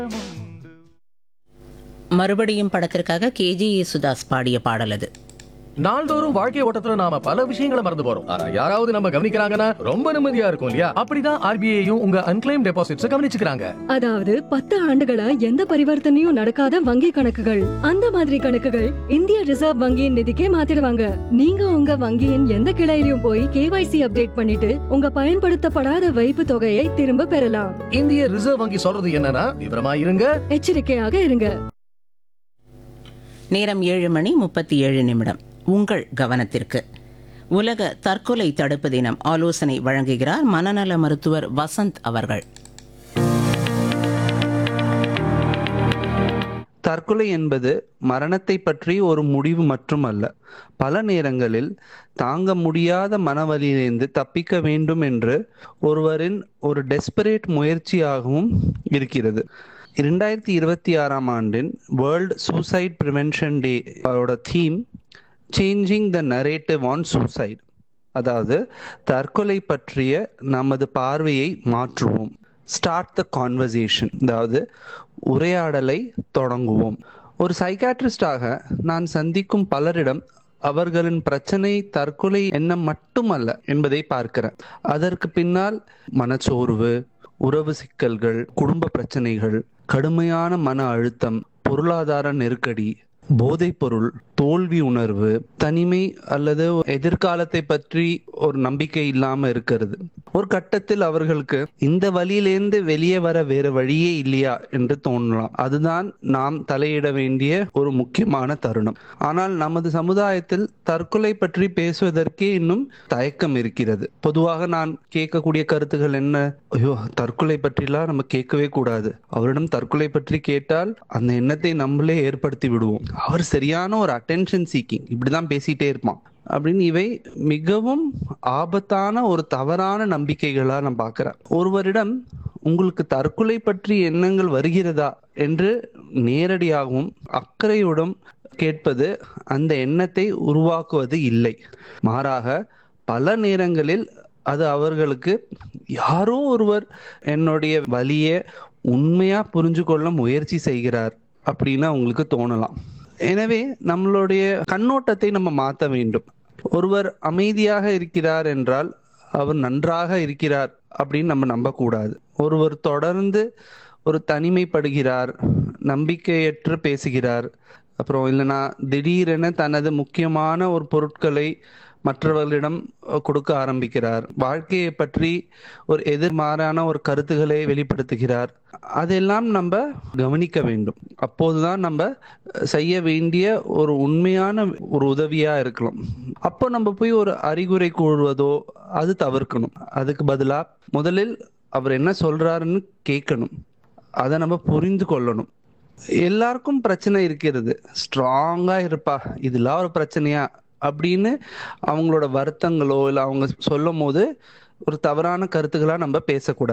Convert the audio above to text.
மறுபடியும் படத்திற்காக கேஜே யேசுதாஸ் பாடிய பாடல் அது நாள்தோறும் வாழ்க்கை ஓட்டத்துல நாம பல விஷயங்களை மறந்து போறோம் ஆனா யாராவது நம்ம கவனிக்கிறாங்கன்னா ரொம்ப நிம்மதியா இருக்கும் இல்லையா அப்படிதான் ஆர்பிஐயும் உங்க அன்கிளைம் டெபாசிட்ஸ் கவனிச்சுக்கிறாங்க அதாவது பத்து ஆண்டுகளா எந்த பரிவர்த்தனையும் நடக்காத வங்கி கணக்குகள் அந்த மாதிரி கணக்குகள் இந்திய ரிசர்வ் வங்கியின் நிதிக்கே மாத்திடுவாங்க நீங்க உங்க வங்கியின் எந்த கிளையிலும் போய் கேவைசி அப்டேட் பண்ணிட்டு உங்க பயன்படுத்தப்படாத வைப்பு தொகையை திரும்ப பெறலாம் இந்திய ரிசர்வ் வங்கி சொல்றது என்னன்னா விவரமா இருங்க எச்சரிக்கையாக இருங்க நேரம் ஏழு மணி முப்பத்தி ஏழு நிமிடம் உங்கள் கவனத்திற்கு உலக தற்கொலை தடுப்பு தினம் ஆலோசனை வழங்குகிறார் மனநல மருத்துவர் வசந்த் அவர்கள் தற்கொலை என்பது மரணத்தை பற்றி ஒரு முடிவு மட்டுமல்ல பல நேரங்களில் தாங்க முடியாத மனவலியிலிருந்து தப்பிக்க வேண்டும் என்று ஒருவரின் ஒரு டெஸ்பரேட் முயற்சியாகவும் இருக்கிறது இரண்டாயிரத்தி இருபத்தி ஆறாம் ஆண்டின் வேர்ல்ட் சூசைட் ப்ரிவென்ஷன் டே அதோட theme changing the narrative on suicide அதாவது தற்கொலை பற்றிய நமது பார்வையை மாற்றுவோம் ஸ்டார்ட் த கான்வர்சேஷன் அதாவது உரையாடலை தொடங்குவோம் ஒரு சைக்காட்ரிஸ்டாக நான் சந்திக்கும் பலரிடம் அவர்களின் பிரச்சனை தற்கொலை எண்ணம் மட்டுமல்ல என்பதை பார்க்கிறேன் அதற்கு பின்னால் மனச்சோர்வு உறவு சிக்கல்கள் குடும்ப பிரச்சனைகள் கடுமையான மன அழுத்தம் பொருளாதார நெருக்கடி போதைப்பொருள் தோல்வி உணர்வு தனிமை அல்லது எதிர்காலத்தை பற்றி ஒரு நம்பிக்கை இல்லாம இருக்கிறது ஒரு கட்டத்தில் அவர்களுக்கு இந்த வழியிலேருந்து வெளியே வர வேற வழியே இல்லையா என்று தோணலாம் அதுதான் நாம் தலையிட வேண்டிய ஒரு முக்கியமான தருணம் ஆனால் நமது சமுதாயத்தில் தற்கொலை பற்றி பேசுவதற்கே இன்னும் தயக்கம் இருக்கிறது பொதுவாக நான் கேட்கக்கூடிய கருத்துகள் என்ன ஐயோ தற்கொலை பற்றிலாம் நம்ம கேட்கவே கூடாது அவரிடம் தற்கொலை பற்றி கேட்டால் அந்த எண்ணத்தை நம்மளே ஏற்படுத்தி விடுவோம் அவர் சரியான ஒரு அட்டென்ஷன் சீக்கிங் இப்படிதான் பேசிட்டே இருப்பான் அப்படின்னு இவை மிகவும் ஆபத்தான ஒரு தவறான நம்பிக்கைகளா நான் பார்க்கிறேன் ஒருவரிடம் உங்களுக்கு தற்கொலை பற்றி எண்ணங்கள் வருகிறதா என்று நேரடியாகவும் அக்கறையுடன் கேட்பது அந்த எண்ணத்தை உருவாக்குவது இல்லை மாறாக பல நேரங்களில் அது அவர்களுக்கு யாரோ ஒருவர் என்னுடைய வலியை உண்மையா புரிஞ்சு கொள்ள முயற்சி செய்கிறார் அப்படின்னு அவங்களுக்கு தோணலாம் எனவே நம்மளுடைய கண்ணோட்டத்தை நம்ம மாற்ற வேண்டும் ஒருவர் அமைதியாக இருக்கிறார் என்றால் அவர் நன்றாக இருக்கிறார் அப்படின்னு நம்ம நம்பக்கூடாது ஒருவர் தொடர்ந்து ஒரு தனிமைப்படுகிறார் நம்பிக்கையற்று பேசுகிறார் அப்புறம் இல்லைன்னா திடீரென தனது முக்கியமான ஒரு பொருட்களை மற்றவர்களிடம் கொடுக்க ஆரம்பிக்கிறார் வாழ்க்கையை பற்றி ஒரு எதிர்மாறான ஒரு கருத்துக்களை வெளிப்படுத்துகிறார் அதெல்லாம் நம்ம கவனிக்க வேண்டும் அப்போதுதான் நம்ம செய்ய வேண்டிய ஒரு உண்மையான ஒரு உதவியா இருக்கலாம் அப்போ நம்ம போய் ஒரு அறிகுறை கூறுவதோ அது தவிர்க்கணும் அதுக்கு பதிலா முதலில் அவர் என்ன சொல்றாருன்னு கேட்கணும் அதை நம்ம புரிந்து கொள்ளணும் எல்லாருக்கும் பிரச்சனை இருக்கிறது ஸ்ட்ராங்கா இருப்பா இதெல்லாம் ஒரு பிரச்சனையா அப்படின்னு அவங்களோட வருத்தங்களோ இல்லை அவங்க சொல்லும் போது ஒரு தவறான கருத்துக்களா நம்ம பேசக்கூடாது